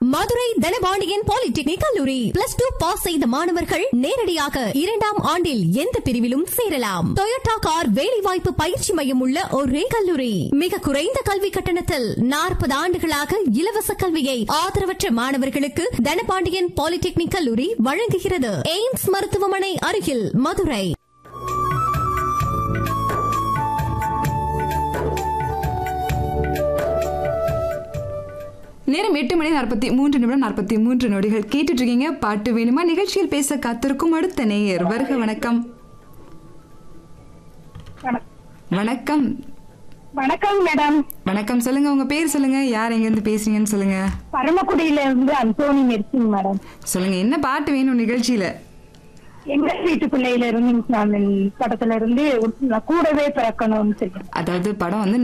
Madurai Dhanapandian polytechnic கல்லூரி plus two pass செய்த மாணவர்கள் நேரடியாக இரண்டாம் ஆண்டில் எந்த பிரிவிலும் சேரலாம் டொயோட்டா கார் வேலைவாய்ப்பு பயிற்சி மையம் உள்ள ஒரே கல்லூரி மிக குறைந்த கல்வி கட்டணத்தில் நாற்பது ஆண்டுகளாக இலவச கல்வியை ஆதரவற்ற மாணவர்களுக்கு தனபாண்டியன் பாலிடெக்னிக் கல்லூரி வழங்குகிறது எய்ம்ஸ் மருத்துவமனை அருகில் மதுரை நேரம் எட்டு மணி நாற்பத்தி மூன்று நிமிடம் நாற்பத்தி மூன்று நொடிகள் கேட்டுட்டு இருக்கீங்க பாட்டு வேணுமா நிகழ்ச்சியில் பேச காத்திருக்கும் அடுத்த நேயர் வருக வணக்கம் வணக்கம் வணக்கம் மேடம் வணக்கம் சொல்லுங்க உங்க பேர் சொல்லுங்க யார் எங்க இருந்து பேசுறீங்கன்னு சொல்லுங்க பரமக்குடியில இருந்து அந்தோணி மெர்சிங் மேடம் சொல்லுங்க என்ன பாட்டு வேணும் நிகழ்ச்சியில எங்க வீட்டு பிள்ளையில இருந்து நான் படத்துல இருந்து நான் கூடவே பிறக்கணும்னு சொல்லி அதாவது படம் வந்து